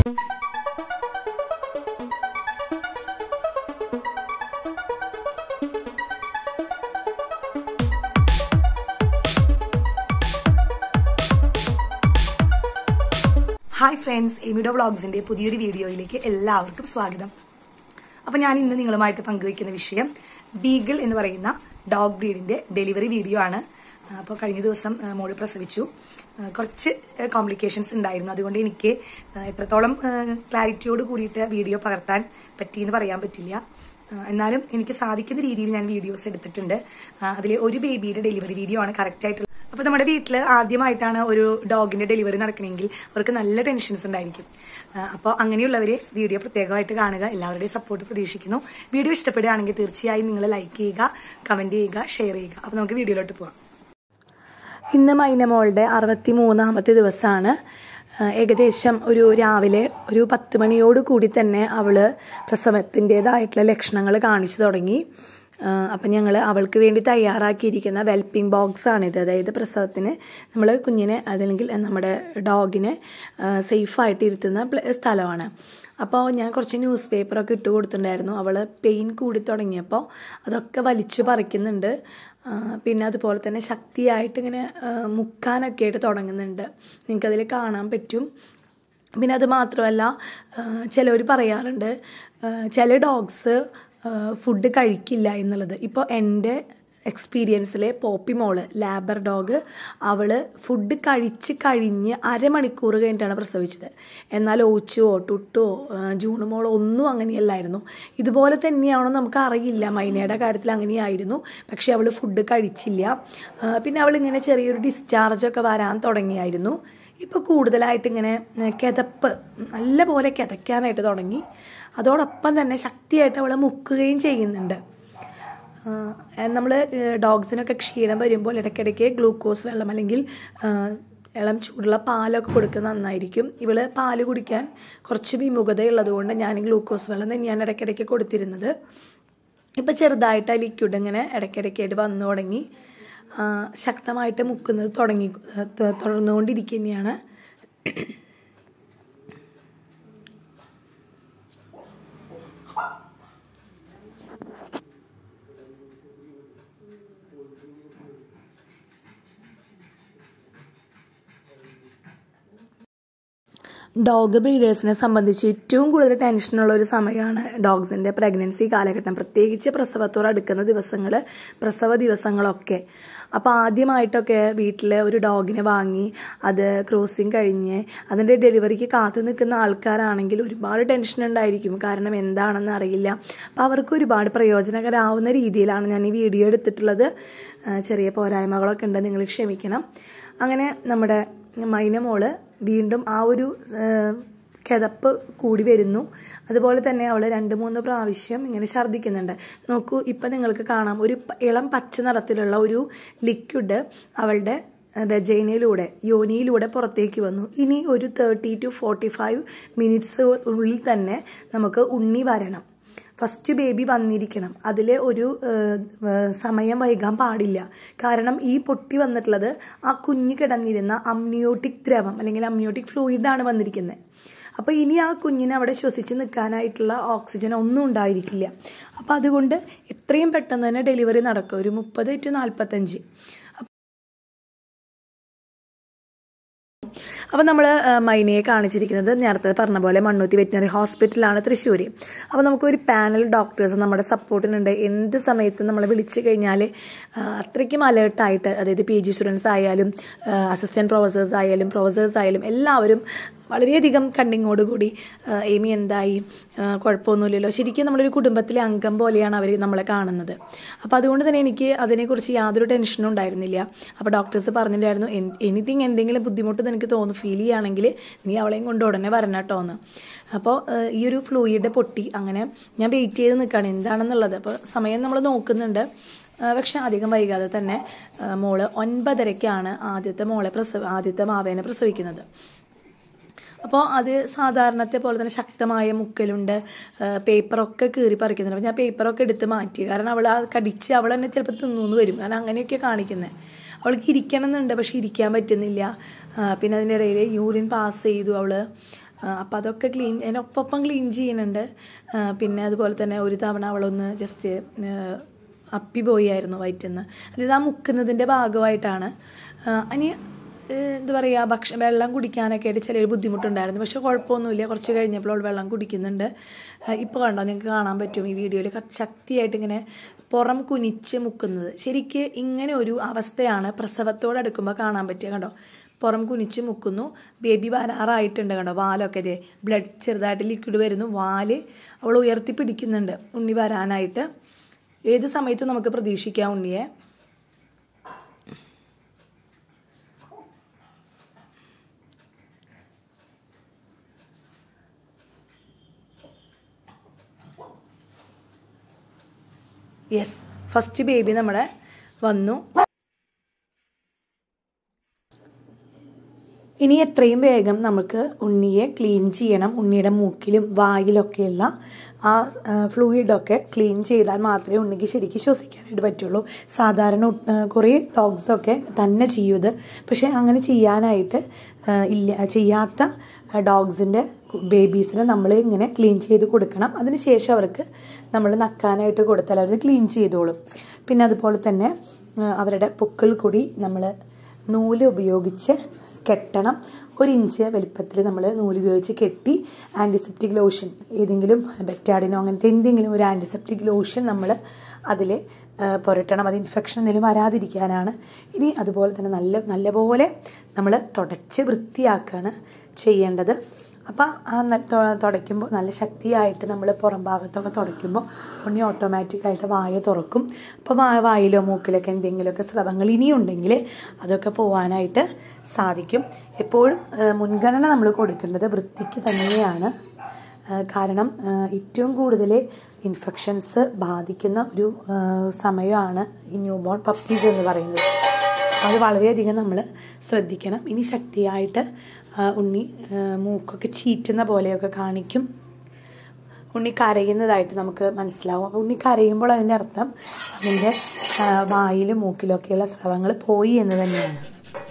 hi friends എമിഡോ വ്ളോഗ്സിന്റെ പുതിയൊരു വീഡിയോയിലേക്ക് എല്ലാവർക്കും സ്വാഗതം അപ്പൊ ഞാൻ ഇന്ന് നിങ്ങളുമായിട്ട് പങ്കുവയ്ക്കുന്ന വിഷയം ബീഗിൾ എന്ന് പറയുന്ന ഡോഗ് ബ്രീഡിന്റെ ഡെലിവറി വീഡിയോ ആണ് അപ്പോൾ കഴിഞ്ഞ ദിവസം ആ, മോള് പ്രസവിച്ചു ആ, കുറച്ച് കോംപ്ലിക്കേഷൻസ് ഉണ്ടായിരുന്നു അതുകൊണ്ട് എനിക്ക് ആ, എത്രത്തോളം ക്ലാരിറ്റിയോട് കൂടിയിട്ട് വീഡിയോ പകർത്താൻ പറ്റിയെന്ന് പറയാൻ പറ്റില്ല ആ, എന്നാലും എനിക്ക് സാധിക്കുന്ന രീതിയിൽ ഞാൻ വീഡിയോസ് എടുത്തിട്ടുണ്ട് അതിൽ ഒരു ബേബിയുടെ ഡെലിവറി വീഡിയോ ആണ് കറക്റ്റ് ആയിട്ടുള്ളത് അപ്പൊ നമ്മുടെ വീട്ടിൽ ആദ്യമായിട്ടാണ് ഒരു ഡോഗിന്റെ ഡെലിവറി നടക്കണമെങ്കിൽ അവർക്ക് നല്ല ടെൻഷൻസ് ഉണ്ടായിരിക്കും അപ്പോൾ അങ്ങനെയുള്ളവര് വീഡിയോ പ്രത്യേകമായിട്ട് കാണുക എല്ലാവരുടെയും സപ്പോർട്ട് പ്രതീക്ഷിക്കുന്നു വീഡിയോ ഇഷ്ടപ്പെടുകയാണെങ്കിൽ തീർച്ചയായും നിങ്ങൾ ലൈക്ക് ചെയ്യുക കമന്റ് ചെയ്യുക ഷെയർ ചെയ്യുക അപ്പൊ നമുക്ക് വീഡിയോയിലോട്ട് പോവാം ഇന്ന് മൈനമോളുടെ അറുപത്തി മൂന്നാമത്തെ ദിവസമാണ് ഏകദേശം ഒരു രാവിലെ ഒരു പത്ത് മണിയോട് കൂടി തന്നെ അവള് പ്രസവത്തിൻ്റെതായിട്ടുള്ള ലക്ഷണങ്ങൾ കാണിച്ചു തുടങ്ങി അപ്പം ഞങ്ങൾ അവൾക്ക് വേണ്ടി തയ്യാറാക്കിയിരിക്കുന്ന വെൽപ്പിംഗ് ബോക്സ് ആണിത് അതായത് പ്രസവത്തിന് നമ്മൾ കുഞ്ഞിനെ അതല്ലെങ്കിൽ നമ്മുടെ ഡോഗിനെ സേഫായിട്ട് ഇരുത്തുന്ന പ്ല- സ്ഥലമാണ് അപ്പോൾ ഞാൻ കുറച്ച് ന്യൂസ് പേപ്പറൊക്കെ ഇട്ട് കൊടുത്തിട്ടുണ്ടായിരുന്നു അവൾ പെയിൻ കൂടി തുടങ്ങിയപ്പോൾ അതൊക്കെ വലിച്ചു പറിക്കുന്നുണ്ട് ആ, പിന്നെ അതുപോലെ തന്നെ ശക്തിയായിട്ട് ഇങ്ങനെ ആ, മുക്കാനൊക്കെ ആയിട്ട് തുടങ്ങുന്നുണ്ട് നിങ്ങൾക്കതിൽ കാണാൻ പറ്റും പിന്നെ അത് മാത്രമല്ല ചിലവർ പറയാറുണ്ട് ആ, ചില ഡോഗ്സ് ഫുഡ് കഴിക്കില്ല എന്നുള്ളത് ഇപ്പോൾ എൻ്റെ എക്സ്പീരിയൻസിലെ പോപ്പി മോള് ലാബർ ഡോഗ് അവള് ഫുഡ് കഴിച്ച് കഴിഞ്ഞ് അരമണിക്കൂർ കഴിഞ്ഞിട്ടാണ് പ്രസവിച്ചത് എന്നാൽ ഓച്ചുവോ ടുട്ടോ ആ, ജൂണ് മോളോ ഒന്നും അങ്ങനെയല്ലായിരുന്നു ഇതുപോലെ തന്നെയാണോ നമുക്ക് അറിയില്ല മൈനയുടെ കാര്യത്തിൽ അങ്ങനെയായിരുന്നു പക്ഷേ അവൾ ഫുഡ് കഴിച്ചില്ല ആ, പിന്നെ അവളിങ്ങനെ ചെറിയൊരു ഡിസ്ചാർജൊക്കെ വരാൻ തുടങ്ങിയായിരുന്നു ഇപ്പോൾ കൂടുതലായിട്ട് ഇങ്ങനെ ഏഹ്, കിതപ്പ് നല്ല പോലെ കിതയ്ക്കാനായിട്ട് തുടങ്ങി അതോടൊപ്പം തന്നെ ശക്തിയായിട്ട് അവളെ മുക്കുകയും ചെയ്യുന്നുണ്ട് നമ്മൾ ഡോഗ്സിനൊക്കെ ക്ഷീണം വരുമ്പോൾ ഇടയ്ക്കിടയ്ക്ക് ഗ്ലൂക്കോസ് വെള്ളം അല്ലെങ്കിൽ ആ, ഇളം ചൂടുള്ള പാലൊക്കെ കൊടുക്കുന്നത് നന്നായിരിക്കും ഇവള് പാല് കുടിക്കാൻ കുറച്ച് വിമുഖതയുള്ളത് കൊണ്ട് ഞാൻ ഗ്ലൂക്കോസ് വെള്ളം തന്നെയാണ് ഇടയ്ക്കിടയ്ക്ക് കൊടുത്തിരുന്നത് ഇപ്പം ചെറുതായിട്ട് ആ ലിക്വിഡ് ഇങ്ങനെ ഇടയ്ക്കിടയ്ക്കായിട്ട് വന്നു തുടങ്ങി ആ, ശക്തമായിട്ട് മുക്കുന്നത് തുടങ്ങി ത- തുടർന്നുകൊണ്ടിരിക്കുക തന്നെയാണ് ഡോഗ് ബ്രീഡേഴ്സിനെ സംബന്ധിച്ച് ഏറ്റവും കൂടുതൽ ടെൻഷനുള്ള ഒരു സമയമാണ് ഡോഗ്സിൻ്റെ പ്രഗ്നൻസി കാലഘട്ടം പ്രത്യേകിച്ച് പ്രസവത്തോട് അടുക്കുന്ന ദിവസങ്ങൾ പ്രസവ ദിവസങ്ങളൊക്കെ അപ്പോൾ ആദ്യമായിട്ടൊക്കെ വീട്ടിൽ ഒരു ഡോഗിനെ വാങ്ങി അത് ക്രോസിങ് കഴിഞ്ഞ് അതിൻ്റെ ഡെലിവറിക്ക് കാത്തു നിൽക്കുന്ന ആൾക്കാരാണെങ്കിൽ ഒരുപാട് ടെൻഷൻ ഉണ്ടായിരിക്കും കാരണം എന്താണെന്ന് അറിയില്ല അപ്പോൾ അവർക്ക് ഒരുപാട് പ്രയോജനകരാവുന്ന രീതിയിലാണ് ഞാൻ ഈ വീഡിയോ എടുത്തിട്ടുള്ളത് ആ, ചെറിയ പോരായ്മകളൊക്കെ ഉണ്ട് നിങ്ങൾ ക്ഷമിക്കണം അങ്ങനെ നമ്മുടെ മൈനമോള് വീണ്ടും ആ ഒരു ഏഹ്, കിതപ്പ് കൂടി വരുന്നു അതുപോലെ തന്നെ അവൾ രണ്ട് മൂന്ന് പ്രാവശ്യം ഇങ്ങനെ ഛർദ്ദിക്കുന്നുണ്ട് നോക്കൂ ഇപ്പം നിങ്ങൾക്ക് കാണാം ഒരു പ- ഇളം പച്ച നിറത്തിലുള്ള ഒരു ലിക്വിഡ് അവളുടെ വെജൈനയിലൂടെ യോനിയിലൂടെ പുറത്തേക്ക് വന്നു ഇനി ഒരു thirty to forty five minutes ഉള്ളിൽ തന്നെ നമുക്ക് ഉണ്ണി വരണം ഫസ്റ്റ് ബേബി വന്നിരിക്കണം അതിൽ ഒരു ഏഹ്, ഏഹ്, സമയം വൈകാൻ പാടില്ല കാരണം ഈ പൊട്ടി വന്നിട്ടുള്ളത് ആ കുഞ്ഞ് കിടന്നിരുന്ന അമ്നിയോട്ടിക് ദ്രവം അല്ലെങ്കിൽ അമ്നിയോട്ടിക് ഫ്ലൂയിഡാണ് വന്നിരിക്കുന്നത് അപ്പോൾ ഇനി ആ കുഞ്ഞിനെ അവിടെ ശ്വസിച്ച് നിൽക്കാനായിട്ടുള്ള ഓക്സിജൻ ഒന്നും ഉണ്ടായിരിക്കില്ല അപ്പോൾ അതുകൊണ്ട് എത്രയും പെട്ടെന്ന് തന്നെ ഡെലിവറി നടക്കും ഒരു മുപ്പത് ടു നാൽപ്പത്തഞ്ച് അപ്പോൾ നമ്മൾ മൈനയെ കാണിച്ചിരിക്കുന്നത് നേരത്തെ പറഞ്ഞ പോലെ മണ്ണൂത്തി വെറ്റിനറി ഹോസ്പിറ്റലാണ് തൃശ്ശൂർ അപ്പോൾ നമുക്കൊരു പാനൽ ഡോക്ടേഴ്സ് നമ്മുടെ സപ്പോർട്ടിനുണ്ട് എന്ത് സമയത്തും നമ്മളെ വിളിച്ചു കഴിഞ്ഞാൽ അത്രയ്ക്കും അലേർട്ടായിട്ട് അതായത് പി ജി സ്റ്റുഡൻസ് ആയാലും അസിസ്റ്റൻറ്റ് പ്രൊഫസേഴ്സ് ആയാലും പ്രൊഫസേഴ്സ് ആയാലും എല്ലാവരും വളരെയധികം കണ്ണിങ്ങോടുകൂടി ആ, എമി എന്തായി ആ, കുഴപ്പമൊന്നുമില്ലല്ലോ ശരിക്കും നമ്മളൊരു കുടുംബത്തിലെ അംഗം പോലെയാണ് അവർ നമ്മളെ കാണുന്നത് അപ്പോൾ അതുകൊണ്ട് തന്നെ എനിക്ക് അതിനെക്കുറിച്ച് യാതൊരു ടെൻഷനും ഉണ്ടായിരുന്നില്ല അപ്പോൾ ഡോക്ടേഴ്സ് പറഞ്ഞിട്ടുണ്ടായിരുന്നു എനിത്തിങ് എന്തെങ്കിലും ബുദ്ധിമുട്ട് നിനക്ക് തോന്നുന്നു ഫീൽ ചെയ്യുകയാണെങ്കിൽ നീ അവളെയും കൊണ്ട് ഉടനെ വരണം കേട്ടോ എന്ന് അപ്പോൾ ആ, ഈ ഒരു ഫ്ലൂയിഡ് പൊട്ടി അങ്ങനെ ഞാൻ വെയിറ്റ് ചെയ്ത് നിൽക്കുകയാണ് എന്താണെന്നുള്ളത് അപ്പോൾ സമയം നമ്മൾ നോക്കുന്നുണ്ട് ആ, പക്ഷെ അധികം വൈകാതെ തന്നെ ആ, മോള് ഒൻപതരയ്ക്കാണ് ആദ്യത്തെ മോളെ പ്രസവ ആദ്യത്തെ മാവേനെ പ്രസവിക്കുന്നത് അപ്പോൾ അത് സാധാരണത്തെ പോലെ തന്നെ ശക്തമായ മുക്കലുണ്ട് ആ, പേപ്പറൊക്കെ കീറി പറിക്കുന്നുണ്ട് അപ്പോൾ ഞാൻ പേപ്പറൊക്കെ എടുത്ത് മാറ്റി കാരണം അവൾ ആ കടിച്ച് അവൾ തന്നെ ചിലപ്പോൾ തിന്നൂന്ന് വരും കാരണം അങ്ങനെയൊക്കെ കാണിക്കുന്നത് അവൾക്ക് ഇരിക്കണം എന്നുണ്ട് പക്ഷെ ഇരിക്കാൻ പറ്റുന്നില്ല ആ, പിന്നെ അതിൻ്റെ ഇടയിൽ യൂറിൻ പാസ് ചെയ്തു അവൾ അപ്പം അതൊക്കെ ക്ലീൻ അതിനൊപ്പം ക്ലീൻ ചെയ്യുന്നുണ്ട് ആ, പിന്നെ അതുപോലെ തന്നെ ഒരു തവണ അവളൊന്ന് ജസ്റ്റ് അപ്പി പോയായിരുന്നു വയറ്റുന്ന് അതായത് ആ മുക്കുന്നതിൻ്റെ ഭാഗമായിട്ടാണ് ആ, ഇനി ഏഹ് എന്താ പറയുക ഭക്ഷ വെള്ളം കുടിക്കാനൊക്കെ ആയിട്ട് ചെറിയൊരു ബുദ്ധിമുട്ടുണ്ടായിരുന്നു പക്ഷെ കുഴപ്പമൊന്നുമില്ല കുറച്ച് കഴിഞ്ഞപ്പോൾ അവൾ വെള്ളം കുടിക്കുന്നുണ്ട് ഇപ്പോൾ കണ്ടോ നിങ്ങൾക്ക് കാണാൻ പറ്റും ഈ വീഡിയോയിൽ ശക്തിയായിട്ട് ഇങ്ങനെ പുറം കുനിച്ച് മുക്കുന്നത് ശരിക്ക് ഇങ്ങനെ ഒരു അവസ്ഥയാണ് പ്രസവത്തോടടുക്കുമ്പോൾ കാണാൻ പറ്റുക കണ്ടോ പുറം കുനിച്ച് മുക്കുന്നു ബേബി വരാറായിട്ടുണ്ട് കണ്ടോ വാലൊക്കെ ഇതേ ബ്ലഡ് ചെറുതായിട്ട് ലിക്വിഡ് വരുന്നു വാല് അവൾ ഉയർത്തി പിടിക്കുന്നുണ്ട് ഉണ്ണി വരാനായിട്ട് ഏത് സമയത്തും നമുക്ക് പ്രതീക്ഷിക്കാം ഉണ്ണിയെ യെസ് ഫസ്റ്റ് ബേബി നമ്മുടെ വന്നു ഇനി എത്രയും വേഗം നമുക്ക് ഉണ്ണിയെ ക്ലീൻ ചെയ്യണം ഉണ്ണിയുടെ മൂക്കിലും വായിലൊക്കെയുള്ള ആ ഫ്ലൂയിഡൊക്കെ ക്ലീൻ ചെയ്താൽ മാത്രമേ ഉണ്ണിക്ക് ശരിക്കും ശ്വസിക്കാനായിട്ട് പറ്റുള്ളൂ സാധാരണ ഉ- ആ, കുറേ ഡോഗ്സൊക്കെ തന്നെ ചെയ്യൂത് പക്ഷേ അങ്ങനെ ചെയ്യാനായിട്ട് ആ, ഇല്ല ചെയ്യാത്ത ഡോഗ്സിൻ്റെ ബേബീസിനെ നമ്മൾ ഇങ്ങനെ ക്ലീൻ ചെയ്ത് കൊടുക്കണം അതിന് ശേഷം അവർക്ക് നമ്മൾ നക്കാനായിട്ട് കൊടുത്താൽ അവർ ക്ലീൻ ചെയ്തോളും പിന്നെ അതുപോലെ തന്നെ ആ, അവരുടെ പൊക്കിൾ കൂടി നമ്മൾ നൂല് ഉപയോഗിച്ച് കെട്ടണം ഒരു ഇഞ്ച് വലിപ്പത്തിൽ നമ്മൾ നൂല് ഉപയോഗിച്ച് കെട്ടി ആൻറ്റിസെപ്റ്റിക് ലോഷൻ ഏതെങ്കിലും ബെറ്റാഡിനോ അങ്ങനത്തെ എന്തെങ്കിലും ഒരു ആൻറ്റിസെപ്റ്റിക് ലോഷൻ നമ്മൾ അതിൽ പുരട്ടണം അത് ഇൻഫെക്ഷൻ എന്തെങ്കിലും വരാതിരിക്കാനാണ് ഇനി അതുപോലെ തന്നെ നല്ല നല്ലപോലെ നമ്മൾ തുടച്ച് വൃത്തിയാക്കുകയാണ് ചെയ്യേണ്ടത് അപ്പോൾ ആ ന- തൊ- തുടയ്ക്കുമ്പോൾ നല്ല ശക്തിയായിട്ട് നമ്മൾ പുറം ഭാഗത്തൊക്കെ തുടയ്ക്കുമ്പോൾ ഉണ്ണി ഓട്ടോമാറ്റിക്കായിട്ട് വായ തുറക്കും അപ്പോൾ വാ വായിലോ മൂക്കിലൊക്കെ എന്തെങ്കിലുമൊക്കെ സ്രവങ്ങൾ ഇനിയുണ്ടെങ്കിൽ അതൊക്കെ പോകാനായിട്ട് സാധിക്കും എപ്പോഴും ആ, മുൻഗണന നമ്മൾ കൊടുക്കേണ്ടത് വൃത്തിക്ക് തന്നെയാണ് ആ, കാരണം ആ, ഏറ്റവും കൂടുതൽ ഇൻഫെക്ഷൻസ് ബാധിക്കുന്ന ഒരു ആ, സമയമാണ് ഈ ന്യൂ ബോൺ പപ്പീസ് എന്ന് പറയുന്നത് അത് വളരെയധികം നമ്മൾ ശ്രദ്ധിക്കണം ഇനി ശക്തിയായിട്ട് ആ, ഉണ്ണി ആ, മൂക്കൊക്കെ ചീറ്റുന്ന പോലെയൊക്കെ കാണിക്കും ഉണ്ണി കരയുന്നതായിട്ട് നമുക്ക് മനസ്സിലാവും അപ്പോൾ ഉണ്ണി കരയുമ്പോൾ അതിൻ്റെ അർത്ഥം അതിൻ്റെ ആ, വായിലും മൂക്കിലൊക്കെയുള്ള സ്രവങ്ങൾ പോയി എന്ന് തന്നെയാണ്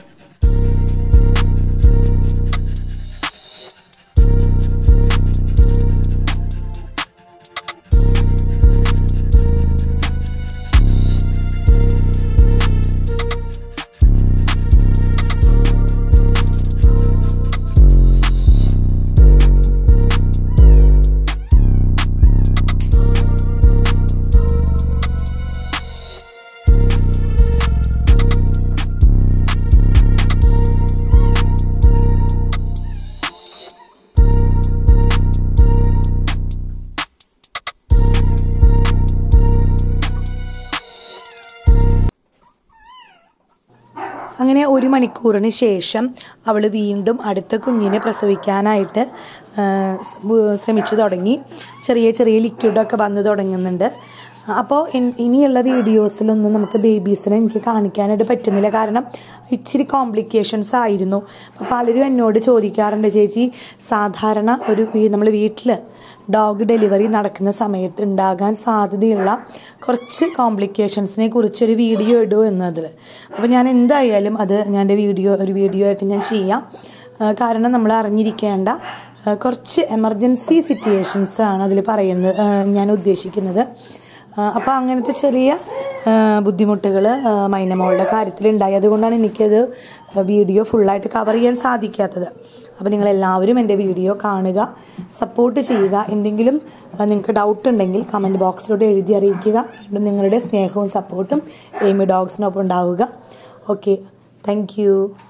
അങ്ങനെ ഒരു മണിക്കൂറിന് ശേഷം അവൾ വീണ്ടും അടുത്ത കുഞ്ഞിനെ പ്രസവിക്കാനായിട്ട് ആ, സ് ബ് ശ്രമിച്ചു തുടങ്ങി ചെറിയ ചെറിയ ലിക്വിഡൊക്കെ വന്നു തുടങ്ങുന്നുണ്ട് അപ്പോൾ ഇനിയുള്ള വീഡിയോസിലൊന്നും നമുക്ക് ബേബീസിനെ എനിക്ക് കാണിക്കാനായിട്ട് പറ്റുന്നില്ല കാരണം ഇച്ചിരി കോംപ്ലിക്കേഷൻസ് ആയിരുന്നു അപ്പോൾ പലരും എന്നോട് ചോദിക്കാറുണ്ട് ചേച്ചി സാധാരണ ഒരു നമ്മൾ വീട്ടിൽ ഡോഗ് ഡെലിവറി നടക്കുന്ന സമയത്ത് ഉണ്ടാകാൻ സാധ്യതയുള്ള കുറച്ച് കോംപ്ലിക്കേഷൻസിനെ കുറിച്ചൊരു വീഡിയോ ഇടൂ എന്നതിൽ അപ്പോൾ ഞാൻ എന്തായാലും അത് ഞാൻ എൻ്റെ വീഡിയോ ഒരു വീഡിയോ ആയിട്ട് ഞാൻ ചെയ്യാം ആ, കാരണം നമ്മൾ അറിഞ്ഞിരിക്കേണ്ട ആ, കുറച്ച് എമർജൻസി സിറ്റുവേഷൻസ് ആണ് അതിൽ പറയുന്നത് ആ, ഞാൻ ഉദ്ദേശിക്കുന്നത് അപ്പോൾ അങ്ങനത്തെ ചെറിയ ബുദ്ധിമുട്ടുകൾ മൈനമോളുടെ കാര്യത്തിലുണ്ടായി അതുകൊണ്ടാണ് എനിക്കത് വീഡിയോ ഫുള്ളായിട്ട് കവർ ചെയ്യാൻ സാധിക്കാത്തത് അപ്പോൾ നിങ്ങളെല്ലാവരും എൻ്റെ വീഡിയോ കാണുക സപ്പോർട്ട് ചെയ്യുക എന്തെങ്കിലും ആ, നിങ്ങൾക്ക് ഡൗട്ട് ഉണ്ടെങ്കിൽ കമൻറ്റ് ബോക്സിലോട്ട് എഴുതി അറിയിക്കുക വീണ്ടും നിങ്ങളുടെ സ്നേഹവും സപ്പോർട്ടും എയ്മി ഡോഗ്സിനൊപ്പം ഉണ്ടാവുക ഓക്കെ താങ്ക്